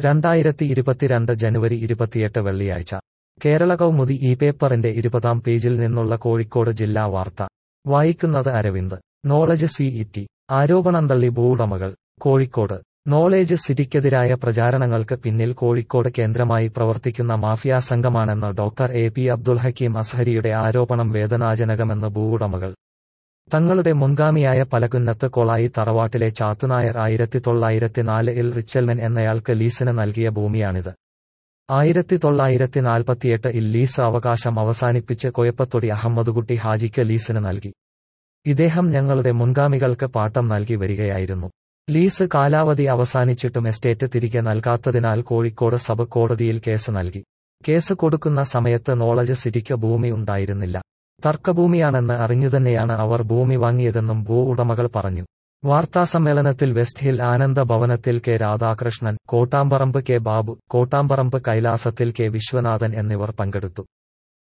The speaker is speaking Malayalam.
രണ്ടായിരത്തി ഇരുപത്തിരണ്ട് ജനുവരി ഇരുപത്തിയെട്ട് വെള്ളിയാഴ്ച കേരള കൗമുദി ഈ പേപ്പറിന്റെ ഇരുപതാം പേജിൽ നിന്നുള്ള കോഴിക്കോട് ജില്ലാ വാർത്ത വായിക്കുന്നത് അരവിന്ദ് നോളജ് സി ഇറ്റി ആരോപണം തള്ളി ഭൂവുടമകൾ കോഴിക്കോട് നോളേജ് സിറ്റിക്കെതിരായ പ്രചാരണങ്ങൾക്ക് പിന്നിൽ കോഴിക്കോട് കേന്ദ്രമായി പ്രവർത്തിക്കുന്ന മാഫിയ സംഘമാണെന്ന് doctor A P Abdul Hakeem അസ്ഹരിയുടെ ആരോപണം വേദനാജനകമെന്ന് ഭൂവുടമകൾ തങ്ങളുടെ മുൻഗാമിയായ പലകുന്നത്ത് കൊളായി തറവാട്ടിലെ ചാത്തുനായർ ആയിരത്തി തൊള്ളായിരത്തി നാലിൽ റിച്ചൽമൻ എന്നയാൾക്ക് ലീസിന് നൽകിയ ഭൂമിയാണിത് ആയിരത്തി തൊള്ളായിരത്തി നാൽപ്പത്തിയെട്ട് ഇൽ ലീസ് അവകാശം അവസാനിപ്പിച്ച് കൊയപ്പത്തൊടി അഹമ്മദുകുട്ടി ഹാജിക്ക് ലീസിന് നൽകി ഇദ്ദേഹം ഞങ്ങളുടെ മുൻഗാമികൾക്ക് പാട്ടം നൽകി വരികയായിരുന്നു ലീസ് കാലാവധി അവസാനിച്ചിട്ടും എസ്റ്റേറ്റ് തിരികെ നൽകാത്തതിനാൽ കോഴിക്കോട് സബ് കോടതിയിൽ കേസ് നൽകി കേസ് കൊടുക്കുന്ന സമയത്ത് നോളജ് സിറ്റിക്ക് ഭൂമി ഉണ്ടായിരുന്നില്ല തർക്കഭൂമിയാണെന്ന് അറിഞ്ഞുതന്നെയാണ് അവർ ഭൂമി വാങ്ങിയതെന്നും ഭൂ ഉടമകൾ പറഞ്ഞു വാർത്താസമ്മേളനത്തിൽ വെസ്റ്റ് ഹിൽ ആനന്ദ ഭവനത്തിൽ കെ രാധാകൃഷ്ണൻ കോട്ടാമ്പറമ്പ് കെ ബാബു കോട്ടാമ്പറമ്പ് കൈലാസത്തിൽ കെ വിശ്വനാഥൻ എന്നിവർ പങ്കെടുത്തു